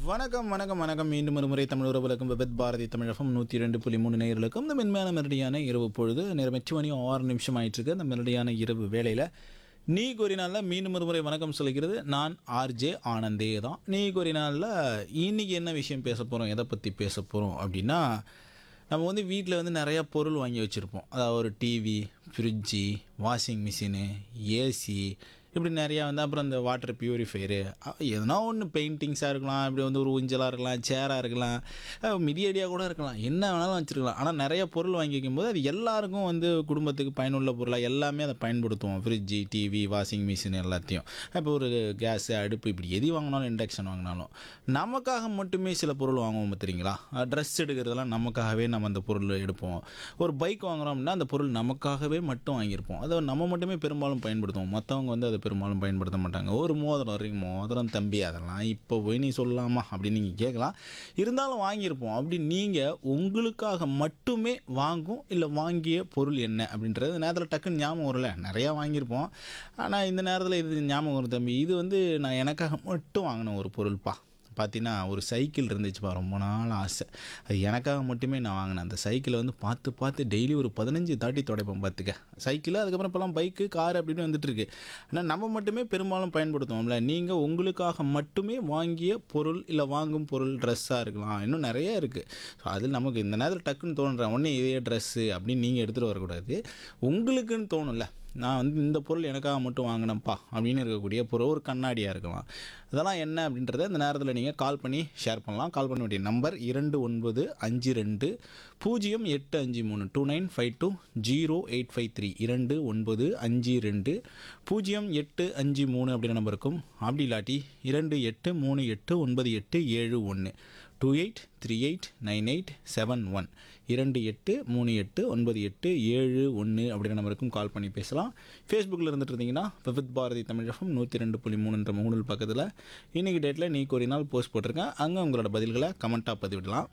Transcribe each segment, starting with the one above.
வணக்கம் வணக்கம் வணக்கம் மீண்டும் ஒரு முறை தமிழ் உறவுகளுக்கும் விபத் பாரதி தமிழகம் நூற்றி ரெண்டு புள்ளி மூணு நேயர்களுக்கும் இந்த மென்மையான மெரடியான இரவு பொழுது நேரம் எட்டு மணி ஆறு நிமிஷம் ஆயிட்டு இருக்கு அந்த மெரடியான இரவு வேளையில் நீ கூறினால மீண்டும் ஒரு முறை வணக்கம் சொல்லிக்கிறது நான் ஆர்ஜே ஆனந்தே தான் நீ கூறினால இன்னைக்கு என்ன விஷயம் பேச போகிறோம் எதை பற்றி பேச போகிறோம் அப்படின்னா நம்ம வந்து வீட்டில் வந்து நிறையா பொருள் வாங்கி வச்சுருப்போம் அதாவது ஒரு TV fridge washing machine AC இப்படி நிறையா வந்து அப்புறம் இந்த வாட்டர் பியூரிஃபையரு எதனா ஒன்று பெயிண்டிங்ஸாக இருக்கலாம் இப்படி வந்து ஒரு ஊஞ்சலாக இருக்கலாம் சேராக இருக்கலாம் அஹ் மிதியடியாக கூட இருக்கலாம் என்ன வேணாலும் வச்சுருக்கலாம் ஆனால் நிறைய பொருள் வாங்கி வைக்கும்போது அது எல்லாருக்கும் வந்து குடும்பத்துக்கு பயனுள்ள பொருளாக எல்லாமே அதை பயன்படுத்துவோம் ஃப்ரிட்ஜி டிவி வாஷிங் மிஷின் எல்லாத்தையும் இப்போ ஒரு கேஸு அடுப்பு இப்படி எது வாங்கினாலும் இண்டக்ஷன் வாங்கினாலும் நமக்காக மட்டுமே சில பொருள் வாங்குவோம் தெரியுங்களா ட்ரெஸ் எடுக்கிறதெல்லாம் நமக்காகவே நம்ம அந்த பொருள் எடுப்போம் ஒரு பைக் வாங்குறோம் அப்படின்னா அந்த பொருள் நமக்காகவே மட்டும் வாங்கியிருப்போம் அதை நம்ம மட்டுமே பெரும்பாலும் பயன்படுத்துவோம் மற்றவங்க வந்து அதை பெரும்பாலும் பயன்படுத்த மாட்டாங்க ஒரு மோதிரம் இருக்கு மோதிரம் தம்பி அதெல்லாம் இப்போ போய் நீ சொல்லலாமா அப்படின்னு நீங்கள் கேட்கலாம் இருந்தாலும் வாங்கியிருப்போம் அப்படி நீங்கள் உங்களுக்காக மட்டுமே வாங்கும் இல்லை வாங்கிய பொருள் என்ன அப்படின்றது நேரத்தில் டக்குன்னு ஞாபகம் வரல நிறையா வாங்கியிருப்போம் ஆனால் இந்த நேரத்தில் இது ஞாபகம் வரும் தம்பி இது வந்து நான் எனக்காக மட்டும் வாங்கின ஒரு பொருள்ப்பா பார்த்தீங்கன்னா ஒரு சைக்கிள் இருந்துச்சுப்பா ரொம்ப நாள் ஆசை அது எனக்காக மட்டுமே நான் வாங்கினேன் அந்த சைக்கிளை வந்து பார்த்து பார்த்து டெய்லி ஒரு பதினஞ்சு தாட்டி துடைப்பேன் பார்த்துக்க சைக்கிள் அதுக்கப்புறம் இப்போலாம் பைக்கு கார் அப்படின்னு வந்துட்டு இருக்கு ஆனால் நம்ம மட்டுமே பெரும்பாலும் பயன்படுத்துவோம்ல நீங்கள் உங்களுக்காக மட்டுமே வாங்கிய பொருள் இல்லை வாங்கும் பொருள் ட்ரெஸ்ஸாக இருக்கலாம் இன்னும் நிறைய இருக்குது ஸோ அதில் நமக்கு இந்த நேரத்தில் டக்குன்னு தோணுறேன் உடனே இதே ட்ரெஸ்ஸு அப்படின்னு நீங்கள் எடுத்துகிட்டு வரக்கூடாது உங்களுக்குன்னு தோணும்ல நான் வந்து இந்த பொருள் எனக்காக மட்டும் வாங்கினேன்ப்பா அப்படின்னு இருக்கக்கூடிய பொருள் ஒரு கண்ணாடியாக இருக்கலாம் அதெல்லாம் என்ன அப்படின்றத இந்த நேரத்தில் நீங்கள் கால் பண்ணி ஷேர் பண்ணலாம் கால் பண்ண வேண்டிய நம்பர் இரண்டு ஒன்பது அஞ்சு ரெண்டு பூஜ்ஜியம் எட்டு அஞ்சு மூணு two nine five two zero eight five three இரண்டு ஒன்பது அஞ்சு ரெண்டு பூஜ்ஜியம் எட்டு அஞ்சு மூணு அப்படின்ற நம்பர் இருக்கும் அப்படி இல்லாட்டி இரண்டு எட்டு மூணு எட்டு ஒன்பது எட்டு ஏழு ஒன்று two eight three eight nine eight seven one இரண்டு எட்டு மூணு எட்டு ஒன்பது எட்டு ஏழு ஒன்று அப்படின்ற நம்பருக்கும் கால் பண்ணி பேசலாம் ஃபேஸ்புக்கில் இருந்துட்டு இருந்தீங்கன்னா விவித் பாரதி தமிழகம் நூற்றி ரெண்டு புள்ளி மூணுன்ற முகநூல் பக்கத்தில் இன்றைக்கி டேட்டில் நீ ஒரு நாள் போஸ்ட் போட்டிருக்கேன் அங்கே உங்களோட பதில்களை கமெண்ட்டாக பதிவிடலாம்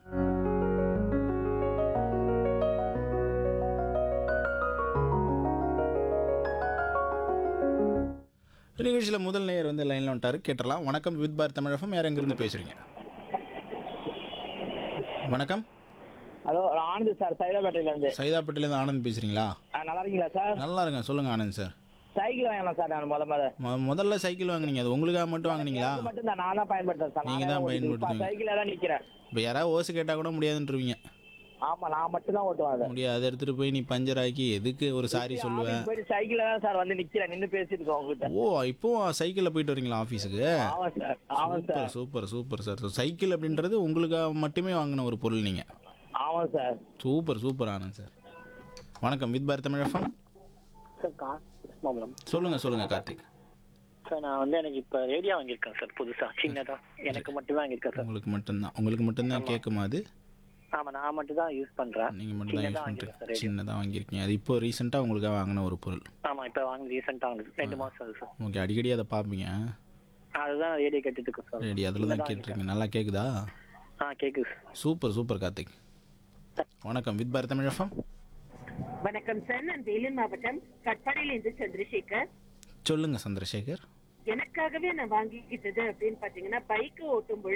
நிகழ்ச்சியில் முதல் நேயர் வந்து லைனில் வந்துட்டாரு கேட்டலாம் வணக்கம் வித் பாரத் தமிழகம் யார் எங்கேருந்து பேசுகிறீங்க வணக்கம் ஹலோ ஆனந்த் சார் சைதாப்பேட்டையில இருந்து சைதாப்பேட்டிலேருந்து ஆனந்த் பேசுகிறீங்களா ஆ, நல்லா இருக்கீங்களா சார் நல்லா இருக்கேன் சொல்லுங்கள் ஆனந்த் சார் சைக்கிள் வாங்கலாம் சார் நான் முத முத மொ- முதல்ல சைக்கிள் வாங்குனீங்க அது உங்களுக்காக மட்டும் வாங்குனீங்களா எனக்கு மட்டும் தான் நான் தான் பயன்படுத்துறேன் சார் நீங்க தான் பயன்படுத்துவீங்க. சைக்கிள் தான் நிக்கிறேன் இப்போ யாராவது ஓசு கேட்டால் கூட முடியாதுன்றீங்க ஆமா நான் மட்டும் தான் ஓட்டுவேன் அதை முடியாது அதை எடுத்துகிட்டு போய் நீ பஞ்சர் ஆக்கி எதுக்கு ஒரு சாரி சொல்லுவேன் ஆஃபீஸ் போயிட்டு சைக்கிள் தான் சார் வந்து நிக்கிறேன் நின்னு பேசிட்டு இருக்கோம் உங்ககிட்ட ஓ இப்போ சைக்கிளில் போயிட்டு வரீங்களா ஆஃபீஸுக்கு ஆமா சார் ஆமா sir super super super sir cycle அப்படின்றது உங்களுக்காக மட்டுமே வாங்கின ஒரு பொருள் நீங்கள் ஆமா sir super super Anand sir வணக்கம் வித் பாரத் தமிழகம் சார் கா மாம்பழம் சொல்லுங்கள் சொல்லுங்கள் கார்த்திக் சார் நான் வந்து எனக்கு இப்போ ரேடியோ வாங்கியிருக்கேன் சார் புதுசா சின்னதா எனக்கு மட்டும் வாங்கியிருக்கேன் சார் உங்களுக்கு மட்டும்தான் உங்களுக்கு மட்டும்தான் கேட்குமா அது ஆமா நான் மட்டும் தான் யூஸ் பண்றேன் நீங்கள் மட்டும் தான் யூஸ் சின்னதா பண்ணுறீங்க வாங்கியிருக்கேன் சார் சின்னதாக வாங்கியிருக்கீங்க அது இப்போ ரீசெண்டாக உங்களுக்காக வாங்கின ஒரு பொருள் ஆமா இப்போ வாங்கி ரீசெண்டாக வாங்குது ரெண்டு மாசம் ஆகுது சார் ஓகே அடிக்கடி அதை பார்ப்பீங்க அதுதான் ரேடியோ கேட்டுட்டு இருக்கேன் சார் ரெடி அதில் தான் கேட்டிருக்கீங்க நல்லா கேட்குதா ஆ கேக்குது சார் சூப்பர் சூப்பர் கார்த்திக் வணக்கம் வித் பாரத் தமிழகம் வணக்கம் சார் நான் வேலூர் மாவட்டம் கட்பாடியிலிருந்து சந்திரசேகர் சொல்லுங்கள் சந்திரசேகர் எனக்காகவே நான் வாங்கிக்கிட்டது அப்படின்னு பாத்தீங்கன்னா பைக் ஓட்டும் பொழுது